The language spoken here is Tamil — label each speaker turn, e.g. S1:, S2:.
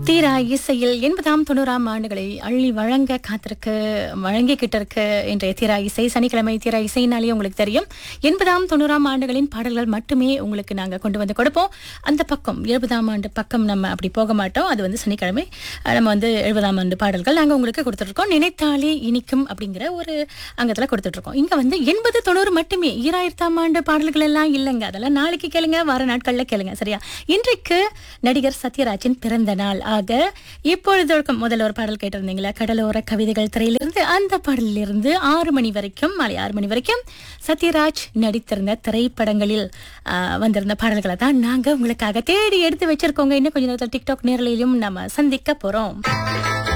S1: தீரா இசையில் எண்பதாம் தொண்ணூறாம் ஆண்டுகளை அள்ளி வழங்க காத்திருக்கு வழங்கிக்கிட்டு இருக்கு இன்றைய தீரா இசை சனிக்கிழமை தீரா இசைனாலே உங்களுக்கு தெரியும் எண்பதாம் தொண்ணூறாம் ஆண்டுகளின் பாடல்கள் மட்டுமே உங்களுக்கு நாங்கள் கொண்டு வந்து கொடுப்போம் அந்த பக்கம் எழுபதாம் ஆண்டு பக்கம் நம்ம அப்படி போக மாட்டோம் அது வந்து சனிக்கிழமை அஹ், நம்ம வந்து எழுபதாம் ஆண்டு பாடல்கள் நாங்கள் உங்களுக்கு கொடுத்துட்ருக்கோம் நினைத்தாலே இனிக்கும் அப்படிங்கிற ஒரு அங்கத்தில் கொடுத்துட்ருக்கோம் இங்கே வந்து எண்பது தொண்ணூறு மட்டுமே ஈராயிரத்தாம் ஆண்டு பாடல்கள் எல்லாம் இல்லைங்க அதெல்லாம் நாளைக்கு கேளுங்க வார நாட்களில் கேளுங்க சரியா இன்றைக்கு நடிகர் சத்யராஜின் பிறந்த நாள் ஆக இப்பொழுது இருக்கும் முதல்ல ஒரு பாடல் கேட்டிருந்தீங்களா கடலோர கவிதைகள் திரையிலிருந்து அந்த பாடலிலிருந்து ஆறு மணி வரைக்கும் மாலை ஆறு மணி வரைக்கும் சத்யராஜ் நடித்திருந்த திரைப்படங்களில் ஆஹ், வந்திருந்த பாடல்களை தான் நாங்க உங்களுக்காக தேடி எடுத்து வச்சிருக்கோங்க இன்னும் கொஞ்ச நேரத்தில் டிக்டாக் நேரலையிலும் நம்ம சந்திக்க போறோம்